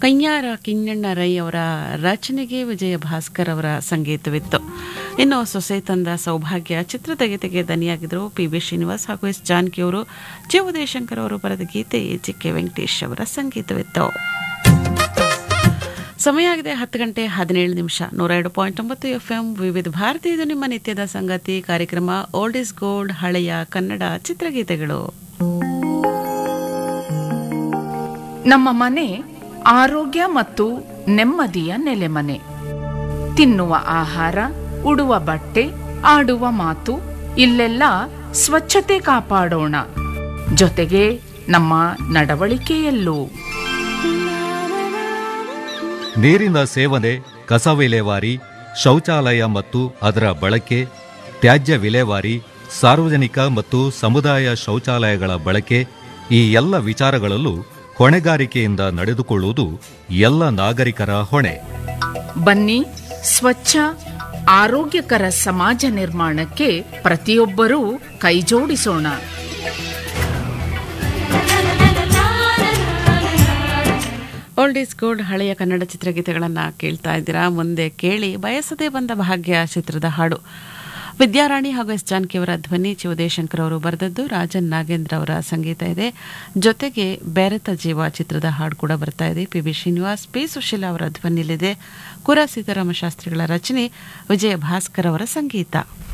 ಕಯ್ಯಾರ ಕಿಂಜಣ್ಣ ರೈ ಅವರ ರಚನೆಗೆ ವಿಜಯ ಭಾಸ್ಕರ್ ಅವರ ಸಂಗೀತವಿತ್ತು ಇನ್ನು ಸೊಸೆ ತಂದ ಸೌಭಾಗ್ಯ ಚಿತ್ರದ ಗೀತೆಗೆ ದನಿಯಾಗಿದ್ದರು ಪಿ ಬಿ ಶ್ರೀನಿವಾಸ್ ಹಾಗೂ ಎಸ್ ಜಾನಕಿ ಅವರು ಜಿ ಉದಯಶಂಕರ್ ಅವರು ಬರೆದ ಗೀತೆ ಜಿ ಕೆ ವೆಂಕಟೇಶ್ ಅವರ ಸಂಗೀತವಿತ್ತು ಸಮಯ ಆಗಿದೆ ಹತ್ತು ಗಂಟೆ ಹದಿನೇಳು ನಿಮಿಷ ನೂರ ಎರಡು ಪಾಯಿಂಟ್ ಒಂಬತ್ತು ಎಫ್ ಎಂ ವಿವಿಧ ಭಾರತಿ ಇದು ನಿಮ್ಮ ನಿತ್ಯದ ಸಂಗತಿ ಕಾರ್ಯಕ್ರಮ ಓಲ್ಡ್ ಇಸ್ ಗೋಲ್ಡ್ ಹಳೆಯ ಕನ್ನಡ ಚಿತ್ರಗೀತೆಗಳು ನಮ್ಮ ಮನೆ ಆರೋಗ್ಯ ಮತ್ತು ನೆಮ್ಮದಿಯ ನೆಲೆಮನೆ ತಿನ್ನುವ ಆಹಾರ ಉಡುವ ಬಟ್ಟೆ ಆಡುವ ಮಾತು ಇಲ್ಲೆಲ್ಲ ಸ್ವಚ್ಛತೆ ಕಾಪಾಡೋಣ ಜೊತೆಗೆ ನಮ್ಮ ನಡವಳಿಕೆಯಲ್ಲೂ ನೀರಿನ ಸೇವನೆ ಕಸ ವಿಲೇವಾರಿ ಶೌಚಾಲಯ ಮತ್ತು ಅದರ ಬಳಕೆ ತ್ಯಾಜ್ಯ ವಿಲೇವಾರಿ ಸಾರ್ವಜನಿಕ ಮತ್ತು ಸಮುದಾಯ ಶೌಚಾಲಯಗಳ ಬಳಕೆ ಈ ಎಲ್ಲ ವಿಚಾರಗಳಲ್ಲೂ ಹೊಣೆಗಾರಿಕೆಯಿಂದ ನಡೆದುಕೊಳ್ಳುವುದು ಎಲ್ಲ ನಾಗರಿಕರ ಹೊಣೆ ಬನ್ನಿ ಸ್ವಚ್ಛ ಆರೋಗ್ಯಕರ ಸಮಾಜ ನಿರ್ಮಾಣಕ್ಕೆ ಪ್ರತಿಯೊಬ್ಬರೂ ಕೈಜೋಡಿಸೋಣ ಓಲ್ಡ್ ಈಸ್ ಗೋಲ್ಡ್ ಹಳೆಯ ಕನ್ನಡ ಚಿತ್ರಗೀತೆಗಳನ್ನು ಕೇಳ್ತಾ ಇದ್ದೀರಾ ಮುಂದೆ ಕೇಳಿ ಬಯಸದೇ ಬಂದ ಭಾಗ್ಯ ಚಿತ್ರದ ಹಾಡು ವಿದ್ಯಾರಾಣಿ ಹಾಗೂ ಎಸ್ ಜಾನಕಿ ಅವರ ಧ್ವನಿ ಚಿ ಉದಯಶಂಕರ್ ಅವರು ಬರೆದದ್ದು ರಾಜನ್ ನಾಗೇಂದ್ರ ಅವರ ಸಂಗೀತ ಇದೆ ಜೊತೆಗೆ ಬೆರೆತ ಜೀವ ಚಿತ್ರದ ಹಾಡು ಕೂಡ ಬರ್ತಾ ಇದೆ P B Srinivas P Susheela ಅವರ ಧ್ವನಿಯಲ್ಲಿದೆ ಕುರ ಸೀತಾರಾಮ ಶಾಸ್ತ್ರಿಗಳ ರಚನೆ ವಿಜಯ ಭಾಸ್ಕರ್ ಅವರ ಸಂಗೀತ